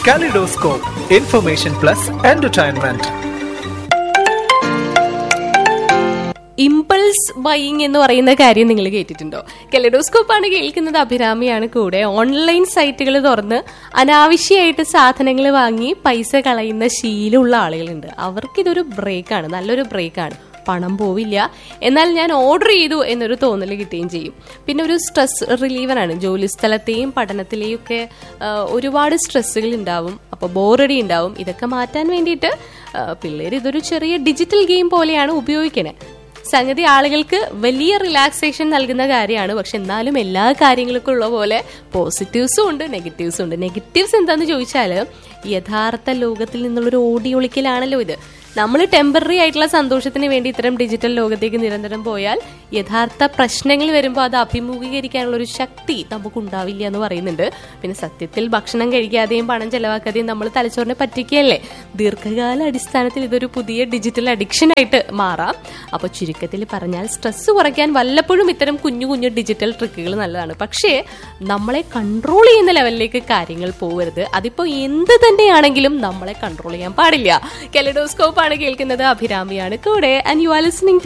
Kaleidoscope, information plus entertainment. Impulse buying എന്ന് പറയുന്ന കാര്യം നിങ്ങൾ കേട്ടിട്ടുണ്ടോ കെലഡോസ്കോപ്പ് ആണ് കേൾക്കുന്നത് അഭിരാമിയാണ് കൂടെ ഓൺലൈൻ സൈറ്റുകൾ തുറന്ന് അനാവശ്യമായിട്ട് സാധനങ്ങൾ വാങ്ങി പൈസ കളയുന്ന ശീലമുള്ള ആളുകളുണ്ട് അവർക്കിതൊരു ബ്രേക്കാണ് നല്ലൊരു ബ്രേക്കാണ് പണം പോവില്ല എന്നാൽ ഞാൻ ഓർഡർ ചെയ്തു എന്നൊരു തോന്നൽ കിട്ടുകയും ചെയ്യും പിന്നെ ഒരു സ്ട്രെസ് റിലീവറാണ് ജോലി സ്ഥലത്തെയും പഠനത്തിലെയും ഒക്കെ ആ, ഒരുപാട് സ്ട്രെസ്സുകൾ ഉണ്ടാവും അപ്പോൾ ബോറടി ഉണ്ടാവും ഇതൊക്കെ മാറ്റാൻ വേണ്ടിയിട്ട് പിള്ളേർ ഇതൊരു ചെറിയ ഡിജിറ്റൽ ഗെയിം പോലെയാണ് ഉപയോഗിക്കണേ സംഗതി ആളുകൾക്ക് വലിയ റിലാക്സേഷൻ നൽകുന്ന കാര്യമാണ് പക്ഷെ എന്നാലും എല്ലാ കാര്യങ്ങൾക്കും ഉള്ള പോലെ പോസിറ്റീവ്സും ഉണ്ട് നെഗറ്റീവ്സും ഉണ്ട് നെഗറ്റീവ്സ് എന്താന്ന് ചോദിച്ചാൽ യഥാർത്ഥ ലോകത്തിൽ നിന്നുള്ളൊരു ഓടി ഒളിക്കലാണല്ലോ ഇത് നമ്മൾ ടെമ്പററി ആയിട്ടുള്ള സന്തോഷത്തിന് വേണ്ടി ഇത്തരം ഡിജിറ്റൽ ലോകത്തേക്ക് നിരന്തരം പോയാൽ യഥാർത്ഥ പ്രശ്നങ്ങൾ വരുമ്പോൾ അത് അഭിമുഖീകരിക്കാനുള്ള ഒരു ശക്തി നമുക്ക് ഉണ്ടാവില്ല എന്ന് പറയുന്നുണ്ട് പിന്നെ സത്യത്തിൽ ഭക്ഷണം കഴിക്കാതെയും പണം ചെലവാക്കാതെയും നമ്മൾ തലച്ചോറിനെ പറ്റിക്കുകയല്ലേ ദീർഘകാല അടിസ്ഥാനത്തിൽ ഇതൊരു പുതിയ ഡിജിറ്റൽ അഡിക്ഷൻ ആയിട്ട് മാറാം അപ്പോൾ ചുരുക്കത്തിൽ പറഞ്ഞാൽ സ്ട്രെസ് കുറയ്ക്കാൻ വല്ലപ്പോഴും ഇത്തരം കുഞ്ഞു കുഞ്ഞു ഡിജിറ്റൽ ട്രിക്കുകൾ നല്ലതാണ് പക്ഷേ നമ്മളെ കൺട്രോൾ ചെയ്യുന്ന ലെവലിലേക്ക് കാര്യങ്ങൾ പോകരുത് അതിപ്പോൾ എന്ത് തന്നെയാണെങ്കിലും നമ്മളെ കൺട്രോൾ ചെയ്യാൻ പാടില്ല കെലഡോസ്കോപ്പ് ആണ് കേൾക്കുന്നത് അഭിരാമിയാണ് കൂടെ ആൻഡ് യു ആർ ലിസ്ണിംഗ്